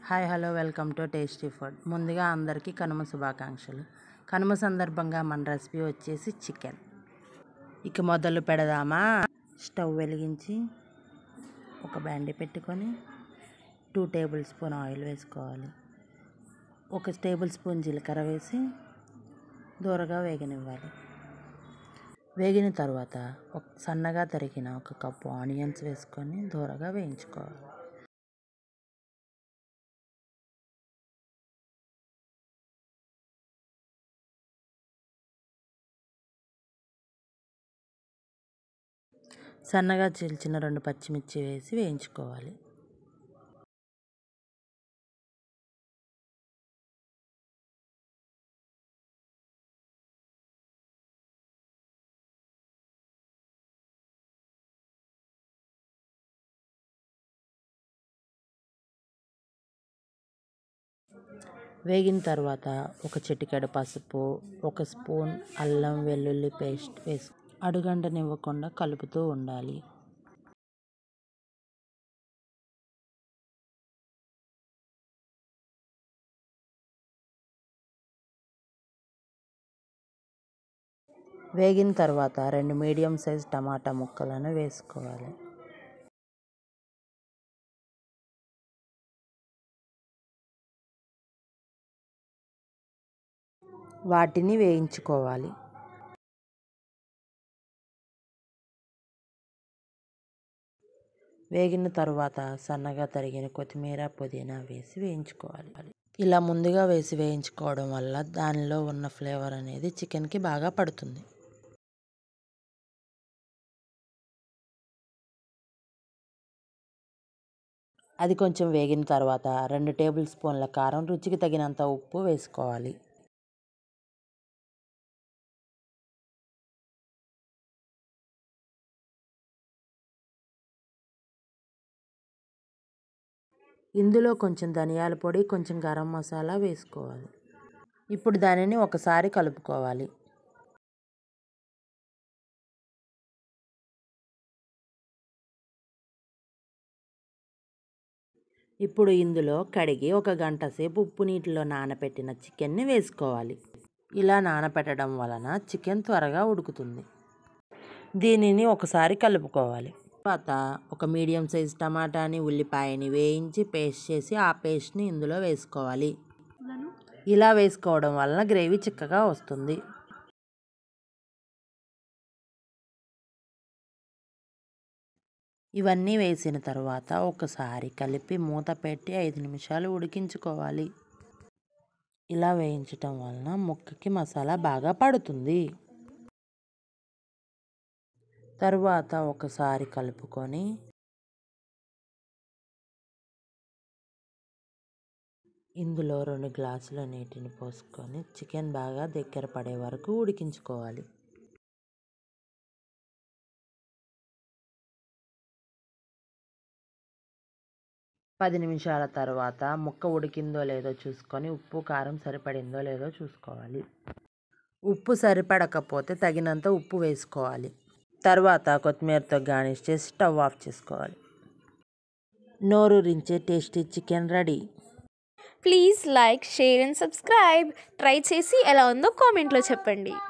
hi hello welcome to tasty food ముందుగా అందరికీ కనుమ శుభాకాంక్షలు కనుమ సందర్భంగా మన రెసిపీ వచ్చేసి చికెన్ ఇక మొదలు పెడదామా స్టవ్ వెలిగించి ఒక బ్యాండి పెట్టుకొని టూ టేబుల్ స్పూన్ ఆయిల్ వేసుకోవాలి ఒక టేబుల్ స్పూన్ జీలకర్ర వేసి దూరగా వేగనివ్వాలి వేగిన తర్వాత ఒక సన్నగా తరిగిన ఒక కప్పు ఆనియన్స్ వేసుకొని దూరగా వేయించుకోవాలి సన్నగా చీల్చిన రెండు పచ్చిమిర్చి వేసి వేయించుకోవాలి వేగిన తర్వాత ఒక చిటికెడు పసుపు ఒక స్పూన్ అల్లం వెల్లుల్లి పేస్ట్ వేసి అడుగంటనివ్వకుండా కలుపుతూ ఉండాలి వేగిన తర్వాత రెండు మీడియం సైజ్ టమాటా ముక్కలను వేసుకోవాలి వాటిని వేయించుకోవాలి వేగిన తర్వాత సన్నగా తరిగిన కొత్తిమీర పుదీనా వేసి వేయించుకోవాలి ఇలా ముందుగా వేసి వేయించుకోవడం వల్ల దానిలో ఉన్న ఫ్లేవర్ అనేది చికెన్కి బాగా పడుతుంది అది కొంచెం వేగిన తర్వాత రెండు టేబుల్ స్పూన్ల కారం రుచికి తగినంత ఉప్పు వేసుకోవాలి ఇందులో కొంచెం ధనియాల పొడి కొంచెం గరం మసాలా వేసుకోవాలి ఇప్పుడు దానిని ఒకసారి కలుపుకోవాలి ఇప్పుడు ఇందులో కడిగి ఒక గంట సేపు ఉప్పు నీటిలో నానబెట్టిన చికెన్ని వేసుకోవాలి ఇలా నానబెట్టడం వలన చికెన్ త్వరగా ఉడుకుతుంది దీనిని ఒకసారి కలుపుకోవాలి తర్వాత ఒక మీడియం సైజ్ టమాటాని ఉల్లిపాయని వేయించి పేస్ట్ చేసి ఆ పేస్ట్ని ఇందులో వేసుకోవాలి ఇలా వేసుకోవడం వలన గ్రేవీ చిక్కగా వస్తుంది ఇవన్నీ వేసిన తర్వాత ఒకసారి కలిపి మూత పెట్టి ఐదు నిమిషాలు ఉడికించుకోవాలి ఇలా వేయించటం వలన ముక్కకి మసాలా బాగా పడుతుంది తరువాత ఒకసారి కలుపుకొని ఇందులో రెండు గ్లాసుల నీటిని పోసుకొని చికెన్ బాగా దగ్గర పడే వరకు ఉడికించుకోవాలి పది నిమిషాల తర్వాత ముక్క ఉడికిందో లేదో చూసుకొని ఉప్పు కారం సరిపడిందో లేదో చూసుకోవాలి ఉప్పు సరిపడకపోతే తగినంత ఉప్పు వేసుకోవాలి తర్వాత కొత్తిమీరతో గార్నిష్ చేసి స్టవ్ ఆఫ్ చేసుకోవాలి నోరూరించే tasty chicken ready please like share and subscribe try చేసి ఎలా ఉందో కామెంట్లో చెప్పండి